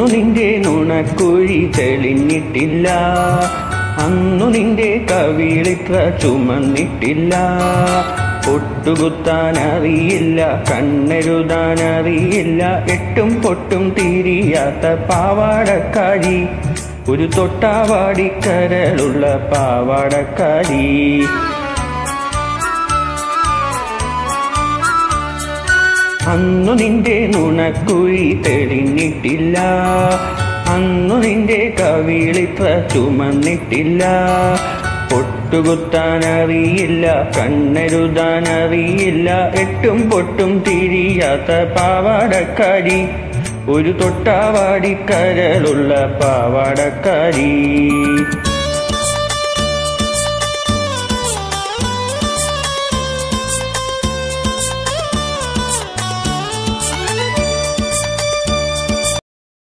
നിന്റെ നുണക്കുഴി തെളിഞ്ഞിട്ടില്ല അന്നു നിന്റെ കവിളിത്ര ചുമന്നിട്ടില്ല പൊട്ടുകുത്താൻ അറിയില്ല കണ്ണെഴുതാൻ അറിയില്ല എട്ടും പൊട്ടും തീരിയാത്ത പാവാടക്കാരി ഒരു തൊട്ടാവാടിക്കരളുള്ള പാവാടക്കാരി അന്നു നിന്റെ നുണക്കുഴി തെളിഞ്ഞിട്ടില്ല അന്നു നിന്റെ കവിളിത്ര ചുമന്നിട്ടില്ല പൊട്ടുകുത്താൻ അറിയില്ല കണ്ണെഴുതാൻ അറിയില്ല എട്ടും പൊട്ടും തിരിയാത്ത പാവാടക്കാരി ഒരു തൊട്ടാവാടിക്കരളുള്ള പാവാടക്കാരി